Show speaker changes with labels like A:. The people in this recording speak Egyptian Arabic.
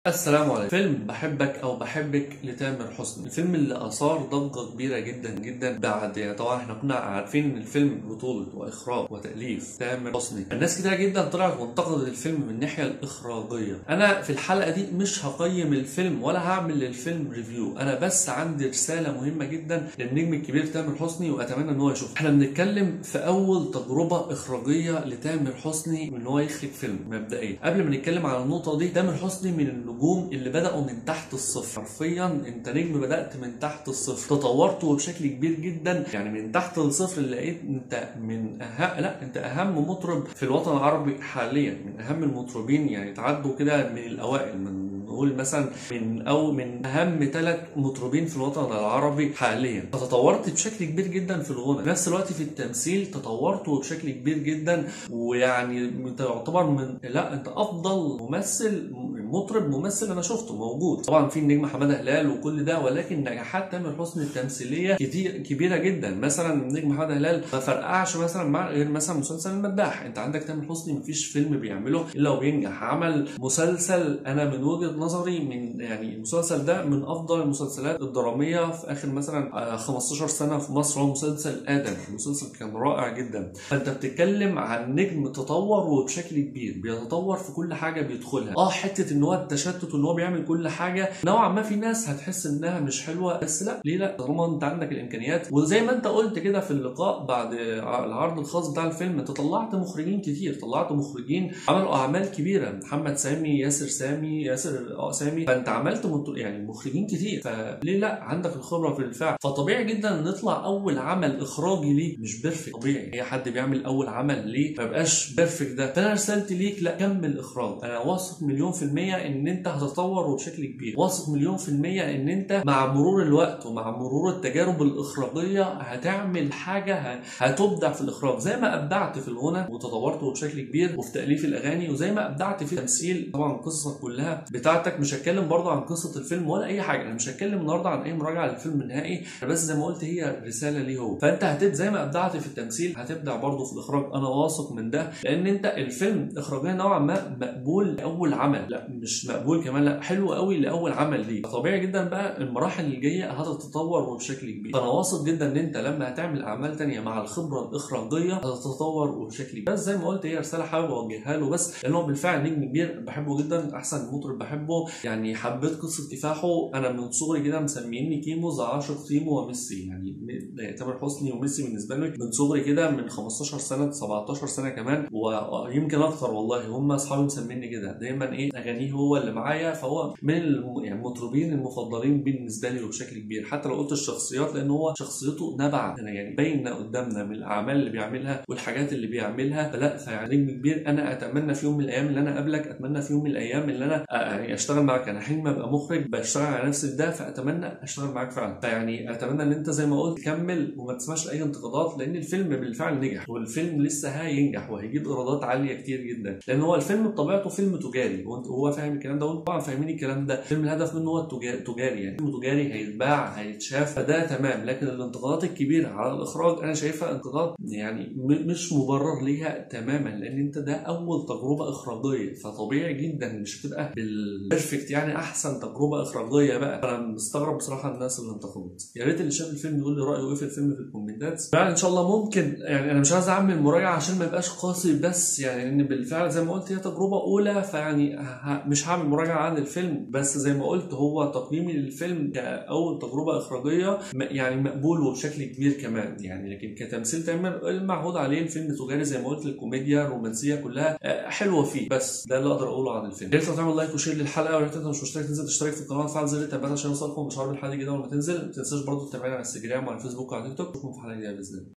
A: السلام عليكم فيلم بحبك او بحبك لتامر حسني الفيلم اللي اثار ضجه كبيره جدا جدا بعد يعني طبعا احنا كنا عارفين ان الفيلم بطوله واخراج وتاليف تامر حسني الناس كتير جدا طلعت وانتقدت الفيلم من الناحيه الاخراجيه انا في الحلقه دي مش هقيم الفيلم ولا هعمل للفيلم ريفيو انا بس عندي رساله مهمه جدا للنجم الكبير تامر حسني واتمنى ان هو يشوف احنا بنتكلم في اول تجربه اخراجيه لتامر حسني ان هو يخرج فيلم مبدئيا قبل ما نتكلم على النقطه دي تامر حسني من النجوم اللي بداوا من تحت الصفر حرفيا انت نجم بدات من تحت الصفر تطورت بشكل كبير جدا يعني من تحت الصفر لقيت انت من أهم لا انت اهم مطرب في الوطن العربي حاليا من اهم المطربين يعني تعدوا كده من الاوائل من نقول مثلا من او من اهم ثلاث مطربين في الوطن العربي حاليا فتطورت بشكل كبير جدا في الغنى في نفس الوقت في التمثيل تطورت بشكل كبير جدا ويعني انت يعتبر من لا انت افضل ممثل مطرب ممثل انا شفته موجود طبعا في النجم حماده هلال وكل ده ولكن نجاحات تامر حسني التمثيليه كتير كبيره جدا مثلا النجم حماده هلال ما فرقعش مثلا مع غير مثلا مسلسل المداح انت عندك تامر حسني مفيش فيلم بيعمله الا وبينجح عمل مسلسل انا من وجهه نظري من يعني المسلسل ده من افضل المسلسلات الدراميه في اخر مثلا 15 سنه في مصر هو مسلسل ادم المسلسل كان رائع جدا فانت بتتكلم عن نجم تطور وبشكل كبير بيتطور في كل حاجه بيدخلها اه حته ان هو التشتت وان هو بيعمل كل حاجه نوعا ما في ناس هتحس انها مش حلوه بس لا ليه لا طالما انت عندك الامكانيات وزي ما انت قلت كده في اللقاء بعد العرض الخاص بتاع الفيلم انت طلعت مخرجين كتير طلعت مخرجين عملوا اعمال كبيره محمد سامي ياسر سامي ياسر اه سامي فانت عملت يعني مخرجين كتير فليه لا عندك الخبره في الفعل فطبيعي جدا ان يطلع اول عمل اخراجي ليك مش بيرفكت طبيعي اي حد بيعمل اول عمل ليه ما يبقاش بيرفكت ده فانا رسالتي ليك لا كمل اخراج انا واثق مليون في الميه ان انت هتتطور وبشكل كبير واثق مليون في الميه ان انت مع مرور الوقت ومع مرور التجارب الاخراجيه هتعمل حاجه هتبدع في الاخراج زي ما ابدعت في الغنى وتطورت بشكل كبير وفي تاليف الاغاني وزي ما ابدعت في التمثيل طبعا قصصك كلها بتاعتك مش هتكلم برضه عن قصه الفيلم ولا اي حاجه انا مش هتكلم النهارده عن اي مراجعه للفيلم النهائي بس زي ما قلت هي رساله ليه هو فانت هتبدا زي ما ابدعت في التمثيل هتبدع برضه في الاخراج انا واثق من ده لان انت الفيلم اخراجيا نوعا ما مقبول لاول عمل لا مش مقبول كمان لا حلو قوي لاول عمل ليه طبيعي جدا بقى المراحل الجايه هتتطور وبشكل كبير فانا واثق جدا ان انت لما هتعمل اعمال تانية مع الخبره الاخراجيه هتتطور وبشكل كبير بس زي ما قلت هي رساله حابب اوجهها له بس لان هو بالفعل نجم كبير بحبه جدا احسن مطرب بحبه يعني حبيت قصه كفاحه انا من صغري كده مسميني كيمو زي عاشق تيمو وميسي يعني تامر حسني وميسي بالنسبه لي من صغري كده من 15 سنه 17 سنه كمان ويمكن اكتر والله هم اصحابي مسميني كده دايما ايه اغانيه هو اللي معايا فهو من يعني المطربين المفضلين بالنسبه لي وبشكل كبير حتى لو قلت الشخصيات لان هو شخصيته نبع يعني باينه قدامنا من الاعمال اللي بيعملها والحاجات اللي بيعملها فلا فيعني نجم كبير انا اتمنى في يوم من الايام اللي انا اقابلك اتمنى في يوم من الايام اللي انا يعني اشتغل معاك انا حلمي ابقى مخرج بشتغل على نفسي في ده فاتمنى اشتغل معاك فعلا فيعني اتمنى ان انت زي ما قلت تكمل وما تسمعش اي انتقادات لان الفيلم بالفعل نجح والفيلم لسه هينجح وهيجيب ايرادات عاليه كتير جدا لان هو الفيلم بطبيعته فيلم تجاري وهو فاهم الكلام ده وانتوا طبعا فاهمين الكلام ده فيلم الهدف منه هو تجاري يعني فيلم تجاري هيتباع هيتشاف فده تمام لكن الانتقادات الكبيره على الاخراج انا شايفها انتقاد يعني مش مبرر ليها تماما لان انت ده اول تجربه اخراجيه فطبيعي جدا مش هتبقى بالبرفكت يعني احسن تجربه اخراجيه بقى انا مستغرب بصراحه الناس اللي انتقدت يا ريت اللي شاف الفيلم يقول لي رايه ايه في الفيلم في الكومنتات فعلا ان شاء الله ممكن يعني انا مش عايز اعمل مراجعه عشان ما يبقاش قاسي بس يعني ان بالفعل زي ما قلت هي تجربه اولى فيعني مش هعمل مراجعه عن الفيلم بس زي ما قلت هو تقييمي للفيلم كاول تجربه اخراجيه يعني مقبول وبشكل كبير كمان يعني لكن كتمثيل تامر المعهود عليه الفيلم تجاري زي ما قلت الكوميديا الرومانسيه كلها حلوه فيه بس ده اللي اقدر اقوله عن الفيلم يا ريت تعمل لايك وشير للحلقه ويا ريت انت مش مشترك تنزل تشترك في القناه وتفعل زر التنبيهات عشان يوصلكم اشعار بالحلقه جديده لما تنزل ما تنساش برضه تتابعنا على انستجرام وعلى الفيسبوك وعلى تيك توك نشوفكم في حلقه جديده باذن الله